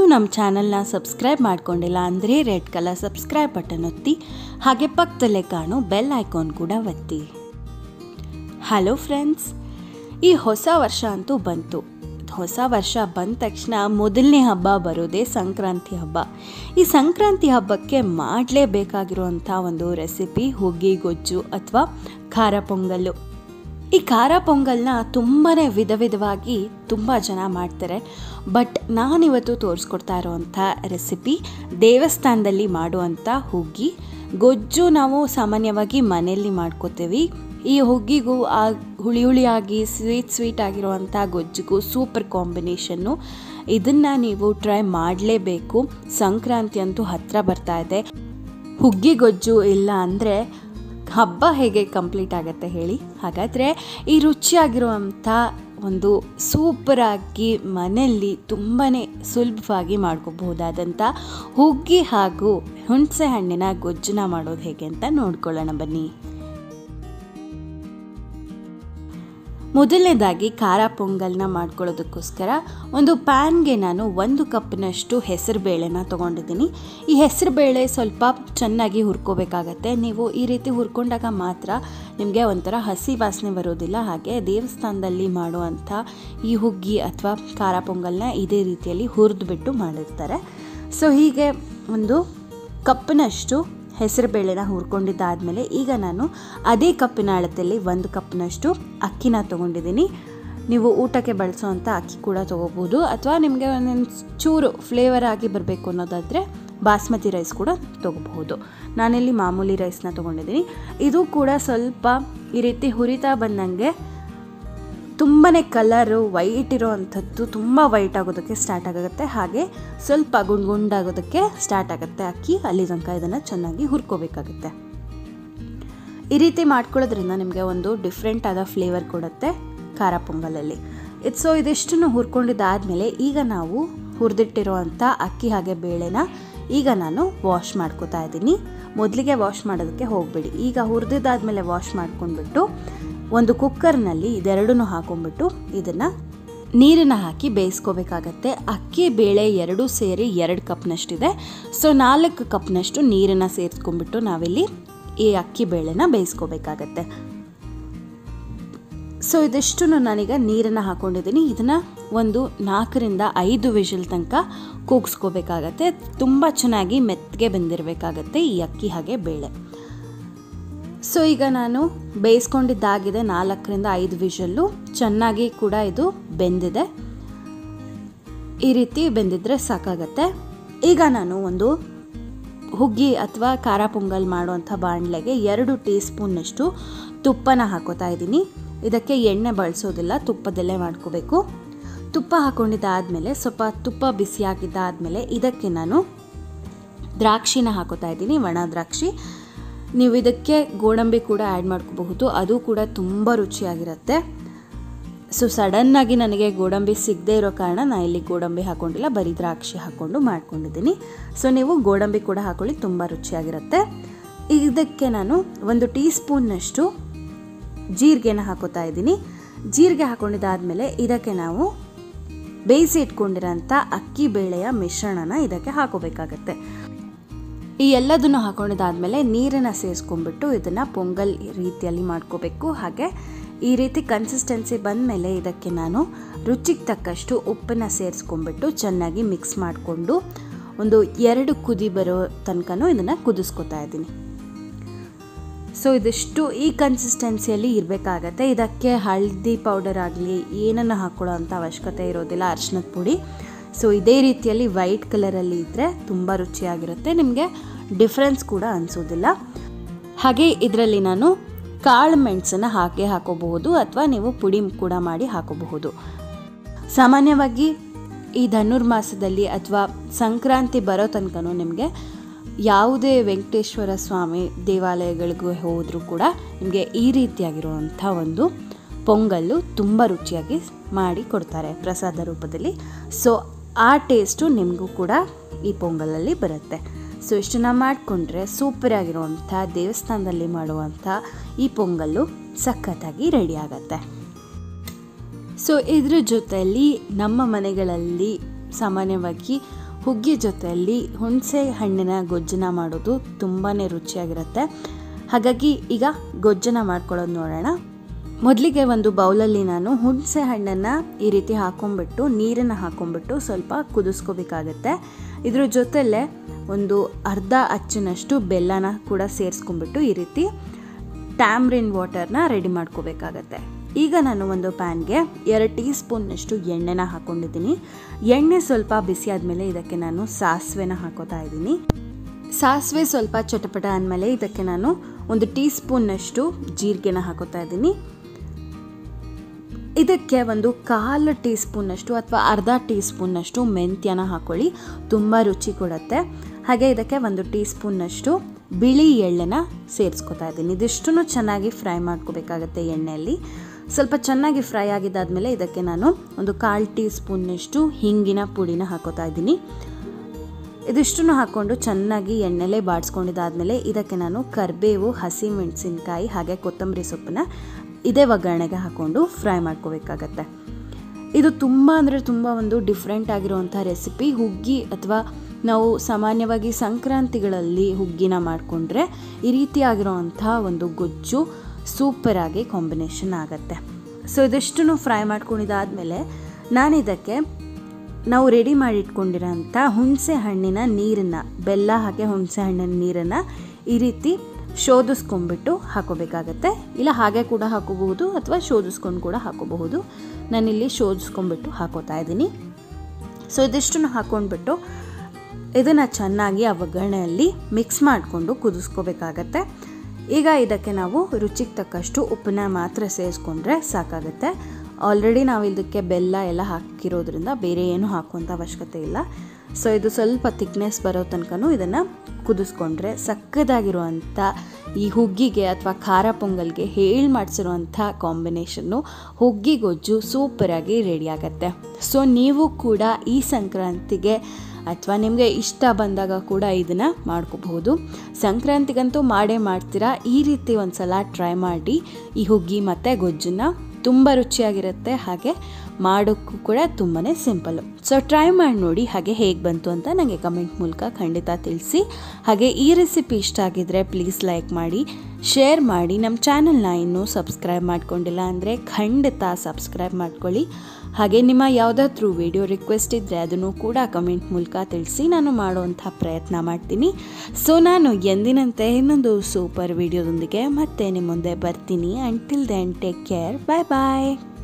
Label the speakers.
Speaker 1: ನಮ್ಮ ಚಾನಲ್ನ ಸಬ್ಸ್ಕ್ರೈಬ್ ಮಾಡ್ಕೊಂಡಿಲ್ಲ ಅಂದರೆ ರೆಡ್ ಕಲರ್ ಸಬ್ಸ್ಕ್ರೈಬ್ ಬಟನ್ ಒತ್ತಿ ಹಾಗೆ ಪಕ್ಕದಲ್ಲೇ ಕಾಣೋ ಬೆಲ್ ಐಕಾನ್ ಕೂಡ ಒತ್ತಿ ಹಲೋ ಫ್ರೆಂಡ್ಸ್ ಈ ಹೊಸ ವರ್ಷ ಅಂತೂ ಬಂತು ಹೊಸ ವರ್ಷ ಬಂದ ತಕ್ಷಣ ಮೊದಲನೇ ಹಬ್ಬ ಬರೋದೇ ಸಂಕ್ರಾಂತಿ ಹಬ್ಬ ಈ ಸಂಕ್ರಾಂತಿ ಹಬ್ಬಕ್ಕೆ ಮಾಡಲೇಬೇಕಾಗಿರುವಂಥ ಒಂದು ರೆಸಿಪಿ ಹುಗ್ಗಿ ಗೊಜ್ಜು ಅಥವಾ ಖಾರ ಪೊಂಗಲ್ಲು ಈ ಖಾರ ಪೊಂಗಲ್ನ ತುಂಬಾ ವಿಧ ವಿಧವಾಗಿ ತುಂಬ ಜನ ಮಾಡ್ತಾರೆ ಬಟ್ ನಾನಿವತ್ತು ತೋರಿಸ್ಕೊಡ್ತಾ ಇರೋವಂಥ ರೆಸಿಪಿ ದೇವಸ್ಥಾನದಲ್ಲಿ ಮಾಡುವಂಥ ಹುಗ್ಗಿ ಗೊಜ್ಜು ನಾವು ಸಾಮಾನ್ಯವಾಗಿ ಮನೆಯಲ್ಲಿ ಮಾಡ್ಕೋತೀವಿ ಈ ಹುಗ್ಗಿಗೂ ಆ ಹುಳಿ ಹುಳಿಯಾಗಿ ಸ್ವೀಟ್ ಸ್ವೀಟ್ ಆಗಿರುವಂಥ ಗೊಜ್ಜಿಗೂ ಸೂಪರ್ ಕಾಂಬಿನೇಷನ್ನು ಇದನ್ನು ನೀವು ಟ್ರೈ ಮಾಡಲೇಬೇಕು ಸಂಕ್ರಾಂತಿ ಅಂತೂ ಹತ್ತಿರ ಬರ್ತಾ ಇದೆ ಹುಗ್ಗಿ ಗೊಜ್ಜು ಇಲ್ಲ ಅಂದರೆ ಹಬ್ಬ ಹೇಗೆ ಕಂಪ್ಲೀಟ್ ಆಗುತ್ತೆ ಹೇಳಿ ಹಾಗಾದರೆ ಈ ರುಚಿಯಾಗಿರುವಂಥ ಒಂದು ಸೂಪರಾಗಿ ಮನೆಯಲ್ಲಿ ತುಂಬಾ ಸುಲಭವಾಗಿ ಮಾಡ್ಕೋಬಹುದಾದಂಥ ಹುಗ್ಗಿ ಹಾಗೂ ಹುಣಸೆ ಹಣ್ಣಿನ ಗೊಜ್ಜನ್ನ ಮಾಡೋದು ಹೇಗೆ ಅಂತ ನೋಡ್ಕೊಳ್ಳೋಣ ಬನ್ನಿ ಮೊದಲನೇದಾಗಿ ಖಾರ ಪೊಂಗಲ್ನ ಮಾಡ್ಕೊಳ್ಳೋದಕ್ಕೋಸ್ಕರ ಒಂದು ಪ್ಯಾನ್ಗೆ ನಾನು ಒಂದು ಕಪ್ನಷ್ಟು ಹೆಸರು ಬೇಳೆನ ತೊಗೊಂಡಿದ್ದೀನಿ ಈ ಹೆಸರು ಬೇಳೆ ಸ್ವಲ್ಪ ಚೆನ್ನಾಗಿ ಹುರ್ಕೋಬೇಕಾಗತ್ತೆ ನೀವು ಈ ರೀತಿ ಹುರ್ಕೊಂಡಾಗ ಮಾತ್ರ ನಿಮಗೆ ಒಂಥರ ಹಸಿ ವಾಸನೆ ಬರೋದಿಲ್ಲ ಹಾಗೆ ದೇವಸ್ಥಾನದಲ್ಲಿ ಮಾಡುವಂಥ ಈ ಹುಗ್ಗಿ ಅಥವಾ ಖಾರ ಪೊಂಗಲ್ನ ಇದೇ ರೀತಿಯಲ್ಲಿ ಹುರಿದ್ಬಿಟ್ಟು ಮಾಡಿರ್ತಾರೆ ಸೊ ಹೀಗೆ ಒಂದು ಕಪ್ನಷ್ಟು ಹೆಸರು ಬೇಳೆನ ಹುರ್ಕೊಂಡಿದ್ದಾದಮೇಲೆ ಈಗ ನಾನು ಅದೇ ಕಪ್ಪಿನ ಅಳತೆಯಲ್ಲಿ ಒಂದು ಕಪ್ನಷ್ಟು ಅಕ್ಕಿನ ತೊಗೊಂಡಿದ್ದೀನಿ ನೀವು ಊಟಕ್ಕೆ ಬಳಸೋವಂಥ ಅಕ್ಕಿ ಕೂಡ ತೊಗೋಬೋದು ಅಥವಾ ನಿಮಗೆ ಒಂದೊಂದು ಚೂರು ಫ್ಲೇವರ್ ಆಗಿ ಬರಬೇಕು ಅನ್ನೋದಾದರೆ ಬಾಸ್ಮತಿ ರೈಸ್ ಕೂಡ ತೊಗೋಬಹುದು ನಾನಿಲ್ಲಿ ಮಾಮೂಲಿ ರೈಸ್ನ ತೊಗೊಂಡಿದ್ದೀನಿ ಇದು ಕೂಡ ಸ್ವಲ್ಪ ಈ ರೀತಿ ಹುರಿತಾ ಬಂದಂಗೆ ತುಂಬಾ ಕಲರು ವೈಟ್ ಇರೋ ಅಂಥದ್ದು ತುಂಬ ವೈಟ್ ಆಗೋದಕ್ಕೆ ಸ್ಟಾರ್ಟ್ ಆಗುತ್ತೆ ಹಾಗೆ ಸ್ವಲ್ಪ ಗುಂಡ್ ಗುಂಡಾಗೋದಕ್ಕೆ ಸ್ಟಾರ್ಟ್ ಆಗುತ್ತೆ ಅಕ್ಕಿ ಅಲ್ಲಿ ತನಕ ಇದನ್ನು ಚೆನ್ನಾಗಿ ಹುರ್ಕೋಬೇಕಾಗುತ್ತೆ ಈ ರೀತಿ ಮಾಡ್ಕೊಳ್ಳೋದ್ರಿಂದ ನಿಮಗೆ ಒಂದು ಡಿಫ್ರೆಂಟ್ ಆದ ಫ್ಲೇವರ್ ಕೊಡುತ್ತೆ ಖಾರ ಪೊಂಗಲಲ್ಲಿ ಇದು ಸೊ ಇದಿಷ್ಟನ್ನು ಹುರ್ಕೊಂಡಿದ್ದಾದಮೇಲೆ ಈಗ ನಾವು ಹುರಿದಿಟ್ಟಿರುವಂಥ ಅಕ್ಕಿ ಹಾಗೆ ಬೇಳೆನ ಈಗ ನಾನು ವಾಶ್ ಮಾಡ್ಕೋತಾ ಇದ್ದೀನಿ ಮೊದಲಿಗೆ ವಾಶ್ ಮಾಡೋದಕ್ಕೆ ಹೋಗಬೇಡಿ ಈಗ ಹುರಿದಿದ್ದಾದಮೇಲೆ ವಾಶ್ ಮಾಡ್ಕೊಂಡ್ಬಿಟ್ಟು ಒಂದು ಕುಕ್ಕರ್ನಲ್ಲಿ ಇದೆರಡನ್ನೂ ಹಾಕೊಂಡ್ಬಿಟ್ಟು ಇದನ್ನು ನೀರನ್ನು ಹಾಕಿ ಬೇಯಿಸ್ಕೋಬೇಕಾಗತ್ತೆ ಅಕ್ಕಿ ಬೇಳೆ ಎರಡೂ ಸೇರಿ ಎರಡು ಕಪ್ನಷ್ಟಿದೆ ಸೊ ನಾಲ್ಕು ಕಪ್ನಷ್ಟು ನೀರನ್ನು ಸೇರಿಸ್ಕೊಂಡ್ಬಿಟ್ಟು ನಾವಿಲ್ಲಿ ಈ ಅಕ್ಕಿ ಬೇಳೆನ ಬೇಯಿಸ್ಕೋಬೇಕಾಗತ್ತೆ ಸೊ ಇದಿಷ್ಟು ನಾನೀಗ ನೀರನ್ನು ಹಾಕ್ಕೊಂಡಿದ್ದೀನಿ ಇದನ್ನು ಒಂದು ನಾಲ್ಕರಿಂದ ಐದು ವಿಷಲ್ ತನಕ ಕೂಗಿಸ್ಕೋಬೇಕಾಗತ್ತೆ ತುಂಬ ಚೆನ್ನಾಗಿ ಮೆತ್ತಗೆ ಬೆಂದಿರಬೇಕಾಗತ್ತೆ ಈ ಅಕ್ಕಿ ಹಾಗೆ ಬೇಳೆ ಸೊ ಈಗ ನಾನು ಬೇಯಿಸ್ಕೊಂಡಿದ್ದಾಗಿದೆ ನಾಲ್ಕರಿಂದ ಐದು ವಿಷಲ್ಲು ಚೆನ್ನಾಗಿ ಕೂಡ ಇದು ಬೆಂದಿದೆ ಈ ರೀತಿ ಬೆಂದಿದ್ರೆ ಸಾಕಾಗತ್ತೆ ಈಗ ನಾನು ಒಂದು ಹುಗ್ಗಿ ಅಥವಾ ಖಾರ ಪೊಂಗಲ್ ಮಾಡುವಂಥ ಬಾಣಲೆಗೆ ಎರಡು ಟೀ ಸ್ಪೂನ್ನಷ್ಟು ತುಪ್ಪನ ಹಾಕೋತಾ ಇದ್ದೀನಿ ಇದಕ್ಕೆ ಎಣ್ಣೆ ಬಳಸೋದಿಲ್ಲ ತುಪ್ಪದಲ್ಲೇ ಮಾಡ್ಕೋಬೇಕು ತುಪ್ಪ ಹಾಕ್ಕೊಂಡಿದ್ದಾದಮೇಲೆ ಸ್ವಲ್ಪ ತುಪ್ಪ ಬಿಸಿಯಾಗಿದ್ದಾದಮೇಲೆ ಇದಕ್ಕೆ ನಾನು ದ್ರಾಕ್ಷಿನ ಹಾಕೋತಾ ಇದ್ದೀನಿ ಒಣ ದ್ರಾಕ್ಷಿ ನೀವು ಇದಕ್ಕೆ ಗೋಡಂಬಿ ಕೂಡ ಆ್ಯಡ್ ಮಾಡ್ಕೋಬಹುದು ಅದು ಕೂಡ ತುಂಬ ರುಚಿಯಾಗಿರುತ್ತೆ ಸೊ ಸಡನ್ನಾಗಿ ನನಗೆ ಗೋಡಂಬಿ ಸಿಗದೇ ಇರೋ ಕಾರಣ ನಾನು ಇಲ್ಲಿ ಗೋಡಂಬಿ ಹಾಕ್ಕೊಂಡಿಲ್ಲ ಬರೀ ದ್ರಾಕ್ಷಿ ಹಾಕ್ಕೊಂಡು ಮಾಡ್ಕೊಂಡಿದ್ದೀನಿ ಸೊ ನೀವು ಗೋಡಂಬಿ ಕೂಡ ಹಾಕೊಳ್ಳಿ ತುಂಬ ರುಚಿಯಾಗಿರುತ್ತೆ ಇದಕ್ಕೆ ನಾನು ಒಂದು ಟೀ ಸ್ಪೂನ್ನಷ್ಟು ಜೀರಿಗೆನ ಹಾಕೋತಾ ಇದ್ದೀನಿ ಜೀರಿಗೆ ಹಾಕೊಂಡಿದ್ದಾದಮೇಲೆ ಇದಕ್ಕೆ ನಾವು ಬೇಯಿಸಿ ಇಟ್ಕೊಂಡಿರೋಂಥ ಅಕ್ಕಿ ಬೇಳೆಯ ಮಿಶ್ರಣನ ಇದಕ್ಕೆ ಹಾಕೋಬೇಕಾಗತ್ತೆ ಈ ಎಲ್ಲದನ್ನು ಹಾಕೊಂಡಿದ್ದಾದಮೇಲೆ ನೀರನ್ನು ಸೇರಿಸ್ಕೊಂಡ್ಬಿಟ್ಟು ಇದನ್ನು ಪೊಂಗಲ್ ರೀತಿಯಲ್ಲಿ ಮಾಡ್ಕೋಬೇಕು ಹಾಗೆ ಈ ರೀತಿ ಕನ್ಸಿಸ್ಟೆನ್ಸಿ ಬಂದಮೇಲೆ ಇದಕ್ಕೆ ನಾನು ರುಚಿಗೆ ತಕ್ಕಷ್ಟು ಉಪ್ಪನ್ನು ಸೇರಿಸ್ಕೊಂಡ್ಬಿಟ್ಟು ಚೆನ್ನಾಗಿ ಮಿಕ್ಸ್ ಮಾಡಿಕೊಂಡು ಒಂದು ಎರಡು ಕುದಿ ಬರೋ ತನಕನೂ ಇದನ್ನು ಕುದಿಸ್ಕೊತಾ ಇದ್ದೀನಿ ಸೊ ಇದಿಷ್ಟು ಈ ಕನ್ಸಿಸ್ಟೆನ್ಸಿಯಲ್ಲಿ ಇರಬೇಕಾಗತ್ತೆ ಇದಕ್ಕೆ ಹಳದಿ ಪೌಡರ್ ಆಗಲಿ ಏನನ್ನು ಹಾಕ್ಕೊಳ್ಳೋ ಅಂಥ ಅವಶ್ಯಕತೆ ಇರೋದಿಲ್ಲ ಅರಿಶಿನದ ಪುಡಿ ಸೊ ಇದೇ ರೀತಿಯಲ್ಲಿ ವೈಟ್ ಕಲರಲ್ಲಿ ಇದ್ದರೆ ತುಂಬ ರುಚಿಯಾಗಿರುತ್ತೆ ನಿಮಗೆ ಡಿಫ್ರೆನ್ಸ್ ಕೂಡ ಅನಿಸೋದಿಲ್ಲ ಹಾಗೆ ಇದರಲ್ಲಿ ನಾನು ಕಾಳು ಮೆಣಸನ್ನು ಹಾಕಿ ಹಾಕೋಬಹುದು ಅಥವಾ ನೀವು ಪುಡಿ ಕೂಡ ಮಾಡಿ ಹಾಕೋಬಹುದು ಸಾಮಾನ್ಯವಾಗಿ ಈ ಧನುರ್ಮಾಸದಲ್ಲಿ ಅಥವಾ ಸಂಕ್ರಾಂತಿ ಬರೋ ತನಕನೂ ನಿಮಗೆ ಯಾವುದೇ ವೆಂಕಟೇಶ್ವರ ಸ್ವಾಮಿ ದೇವಾಲಯಗಳಿಗೂ ಹೋದರೂ ಕೂಡ ನಿಮಗೆ ಈ ರೀತಿಯಾಗಿರುವಂಥ ಒಂದು ಪೊಂಗಲ್ಲು ತುಂಬ ರುಚಿಯಾಗಿ ಮಾಡಿ ಕೊಡ್ತಾರೆ ಪ್ರಸಾದ ರೂಪದಲ್ಲಿ ಸೊ ಆ ಟೇಸ್ಟು ನಿಮಗೂ ಕೂಡ ಈ ಪೊಂಗಲಲ್ಲಿ ಬರುತ್ತೆ ಸೊ ಇಷ್ಟನ್ನ ಮಾಡಿಕೊಂಡ್ರೆ ಸೂಪರಾಗಿರುವಂಥ ದೇವಸ್ಥಾನದಲ್ಲಿ ಮಾಡುವಂಥ ಈ ಪೊಂಗಲ್ಲು ಸಖತ್ತಾಗಿ ರೆಡಿ ಆಗುತ್ತೆ ಸೊ ಇದ್ರ ಜೊತೆಯಲ್ಲಿ ನಮ್ಮ ಮನೆಗಳಲ್ಲಿ ಸಾಮಾನ್ಯವಾಗಿ ಹುಗ್ಗಿ ಜೊತೆಯಲ್ಲಿ ಹುಣಸೆ ಹಣ್ಣಿನ ಗೊಜ್ಜನ್ನ ಮಾಡೋದು ತುಂಬಾ ರುಚಿಯಾಗಿರುತ್ತೆ ಹಾಗಾಗಿ ಈಗ ಗೊಜ್ಜನ್ನ ಮಾಡ್ಕೊಳ್ಳೋದು ನೋಡೋಣ ಮೊದಲಿಗೆ ಒಂದು ಬೌಲಲ್ಲಿ ನಾನು ಹುಣಸೆ ಹಣ್ಣನ್ನು ಈ ರೀತಿ ಹಾಕೊಂಡ್ಬಿಟ್ಟು ನೀರನ್ನು ಹಾಕೊಂಡ್ಬಿಟ್ಟು ಸ್ವಲ್ಪ ಕುದಿಸ್ಕೋಬೇಕಾಗತ್ತೆ ಇದ್ರ ಜೊತೆಲೇ ಒಂದು ಅರ್ಧ ಅಚ್ಚಿನಷ್ಟು ಬೆಲ್ಲನ ಕೂಡ ಸೇರಿಸ್ಕೊಂಡ್ಬಿಟ್ಟು ಈ ರೀತಿ ಟ್ಯಾಮ್ರಿನ್ ವಾಟರ್ನ ರೆಡಿ ಮಾಡ್ಕೋಬೇಕಾಗತ್ತೆ ಈಗ ನಾನು ಒಂದು ಪ್ಯಾನ್ಗೆ ಎರಡು ಟೀ ಸ್ಪೂನ್ನಷ್ಟು ಎಣ್ಣೆನ ಹಾಕ್ಕೊಂಡಿದ್ದೀನಿ ಎಣ್ಣೆ ಸ್ವಲ್ಪ ಬಿಸಿ ಆದಮೇಲೆ ಇದಕ್ಕೆ ನಾನು ಸಾಸಿವೆನ ಹಾಕೋತಾ ಇದ್ದೀನಿ ಸಾಸಿವೆ ಸ್ವಲ್ಪ ಚಟಪಟ ಅಂದಮೇಲೆ ಇದಕ್ಕೆ ನಾನು ಒಂದು ಟೀ ಸ್ಪೂನ್ನಷ್ಟು ಜೀರಿಗೆನ ಹಾಕೋತಾ ಇದ್ದೀನಿ ಇದಕ್ಕೆ ಒಂದು ಕಾಲು ಟೀ ಸ್ಪೂನ್ನಷ್ಟು ಅಥವಾ ಅರ್ಧ ಟೀ ಸ್ಪೂನ್ನಷ್ಟು ಮೆಂತ್ಯನ ಹಾಕೊಳ್ಳಿ ತುಂಬ ರುಚಿ ಕೊಡುತ್ತೆ ಹಾಗೆ ಇದಕ್ಕೆ ಒಂದು ಟೀ ಸ್ಪೂನ್ನಷ್ಟು ಬಿಳಿ ಎಳ್ಳನ್ನ ಸೇರಿಸ್ಕೊತಾ ಇದ್ದೀನಿ ಇದಿಷ್ಟನ್ನು ಚೆನ್ನಾಗಿ ಫ್ರೈ ಮಾಡ್ಕೋಬೇಕಾಗತ್ತೆ ಎಣ್ಣೆಯಲ್ಲಿ ಸ್ವಲ್ಪ ಚೆನ್ನಾಗಿ ಫ್ರೈ ಆಗಿದ್ದಾದಮೇಲೆ ಇದಕ್ಕೆ ನಾನು ಒಂದು ಕಾಲು ಟೀ ಸ್ಪೂನ್ನಷ್ಟು ಹಿಂಗಿನ ಪುಡಿನ ಹಾಕೋತಾ ಇದ್ದೀನಿ ಇದಿಷ್ಟನ್ನು ಹಾಕ್ಕೊಂಡು ಚೆನ್ನಾಗಿ ಎಣ್ಣೆಲೆ ಬಾಡಿಸ್ಕೊಂಡಿದ್ದಾದಮೇಲೆ ಇದಕ್ಕೆ ನಾನು ಕರಿಬೇವು ಹಸಿ ಮೆಣಸಿನ್ಕಾಯಿ ಹಾಗೆ ಕೊತ್ತಂಬರಿ ಸೊಪ್ಪನ್ನ ಇದೇ ಒಗ್ಗರಣೆಗೆ ಹಾಕ್ಕೊಂಡು ಫ್ರೈ ಮಾಡ್ಕೋಬೇಕಾಗತ್ತೆ ಇದು ತುಂಬ ಅಂದರೆ ತುಂಬ ಒಂದು ಡಿಫ್ರೆಂಟ್ ಆಗಿರುವಂಥ ರೆಸಿಪಿ ಹುಗ್ಗಿ ಅಥವಾ ನಾವು ಸಾಮಾನ್ಯವಾಗಿ ಸಂಕ್ರಾಂತಿಗಳಲ್ಲಿ ಹುಗ್ಗಿನ ಮಾಡಿಕೊಂಡ್ರೆ ಈ ರೀತಿಯಾಗಿರೋವಂಥ ಒಂದು ಗೊಜ್ಜು ಸೂಪರಾಗಿ ಕಾಂಬಿನೇಷನ್ ಆಗುತ್ತೆ ಸೊ ಇದಿಷ್ಟನ್ನು ಫ್ರೈ ಮಾಡ್ಕೊಂಡಿದ್ದಾದಮೇಲೆ ನಾನು ಇದಕ್ಕೆ ನಾವು ರೆಡಿ ಮಾಡಿ ಇಟ್ಕೊಂಡಿರೋಂಥ ಹುಣಸೆ ಹಣ್ಣಿನ ನೀರನ್ನು ಬೆಲ್ಲ ಹಾಕಿ ಹುಣಸೆ ಹಣ್ಣಿನ ನೀರನ್ನು ಈ ರೀತಿ ಶೋಧಿಸ್ಕೊಂಡ್ಬಿಟ್ಟು ಹಾಕೋಬೇಕಾಗತ್ತೆ ಇಲ್ಲ ಹಾಗೆ ಕೂಡ ಹಾಕೋಬಹುದು ಅಥವಾ ಶೋಧಿಸ್ಕೊಂಡು ಕೂಡ ಹಾಕೋಬಹುದು ನಾನಿಲ್ಲಿ ಶೋಧಿಸ್ಕೊಂಡ್ಬಿಟ್ಟು ಹಾಕೋತಾ ಇದ್ದೀನಿ ಸೊ ಇದಿಷ್ಟನ್ನು ಹಾಕ್ಕೊಂಡ್ಬಿಟ್ಟು ಇದನ್ನು ಚೆನ್ನಾಗಿ ಆ ಒಗ್ಗರಣೆಯಲ್ಲಿ ಮಿಕ್ಸ್ ಮಾಡಿಕೊಂಡು ಕುದಿಸ್ಕೋಬೇಕಾಗತ್ತೆ ಈಗ ಇದಕ್ಕೆ ನಾವು ರುಚಿಗೆ ತಕ್ಕಷ್ಟು ಉಪ್ಪನ್ನ ಮಾತ್ರ ಸೇರಿಸ್ಕೊಂಡ್ರೆ ಸಾಕಾಗುತ್ತೆ ಆಲ್ರೆಡಿ ನಾವು ಇದಕ್ಕೆ ಬೆಲ್ಲ ಎಲ್ಲ ಹಾಕಿರೋದ್ರಿಂದ ಬೇರೆ ಏನು ಹಾಕುವಂಥ ಅವಶ್ಯಕತೆ ಇಲ್ಲ ಸೊ ಇದು ಸ್ವಲ್ಪ ಥಿಕ್ನೆಸ್ ಬರೋ ತನಕನೂ ಇದನ್ನು ಕುದಿಸ್ಕೊಂಡ್ರೆ ಸಕ್ಕದಾಗಿರುವಂಥ ಈ ಹುಗ್ಗಿಗೆ ಅಥವಾ ಖಾರ ಪೊಂಗಲ್ಗೆ ಹೇಳಿ ಮಾಡಿಸಿರುವಂಥ ಕಾಂಬಿನೇಷನ್ನು ಹುಗ್ಗಿ ಗೊಜ್ಜು ಸೂಪರಾಗಿ ರೆಡಿ ಆಗುತ್ತೆ ಸೊ ನೀವು ಕೂಡ ಈ ಸಂಕ್ರಾಂತಿಗೆ ಅಥವಾ ನಿಮಗೆ ಇಷ್ಟ ಬಂದಾಗ ಕೂಡ ಇದನ್ನು ಮಾಡ್ಕೋಬಹುದು ಸಂಕ್ರಾಂತಿಗಂತೂ ಮಾಡೇ ಮಾಡ್ತೀರಾ ಈ ರೀತಿ ಒಂದು ಸಲ ಟ್ರೈ ಮಾಡಿ ಈ ಹುಗ್ಗಿ ಮತ್ತು ಗೊಜ್ಜನ್ನು ತುಂಬ ರುಚಿಯಾಗಿರುತ್ತೆ ಹಾಗೆ ಮಾಡೋಕ್ಕೂ ಕೂಡ ತುಂಬಾ ಸಿಂಪಲ್ಲು ಸೊ ಟ್ರೈ ಮಾಡಿ ನೋಡಿ ಹಾಗೆ ಹೇಗೆ ಬಂತು ಅಂತ ನನಗೆ ಕಮೆಂಟ್ ಮೂಲಕ ಖಂಡಿತ ತಿಳಿಸಿ ಹಾಗೆ ಈ ರೆಸಿಪಿ ಇಷ್ಟ ಆಗಿದ್ದರೆ ಪ್ಲೀಸ್ ಲೈಕ್ ಮಾಡಿ ಶೇರ್ ಮಾಡಿ ನಮ್ಮ ಚಾನಲ್ನ ಇನ್ನೂ ಸಬ್ಸ್ಕ್ರೈಬ್ ಮಾಡ್ಕೊಂಡಿಲ್ಲ ಅಂದರೆ ಖಂಡಿತ ಸಬ್ಸ್ಕ್ರೈಬ್ ಮಾಡ್ಕೊಳ್ಳಿ ಹಾಗೆ ನಿಮ್ಮ ಯಾವುದಾದ್ರೂ ವಿಡಿಯೋ ರಿಕ್ವೆಸ್ಟ್ ಇದ್ದರೆ ಅದನ್ನು ಕೂಡ ಕಮೆಂಟ್ ಮೂಲಕ ತಿಳಿಸಿ ನಾನು ಮಾಡುವಂಥ ಪ್ರಯತ್ನ ಮಾಡ್ತೀನಿ ಸೊ ನಾನು ಎಂದಿನಂತೆ ಇನ್ನೊಂದು ಸೂಪರ್ ವಿಡಿಯೋದೊಂದಿಗೆ ಮತ್ತೆ ನಿಮ್ಮ ಮುಂದೆ ಬರ್ತೀನಿ until then take care bye ಬಾಯ್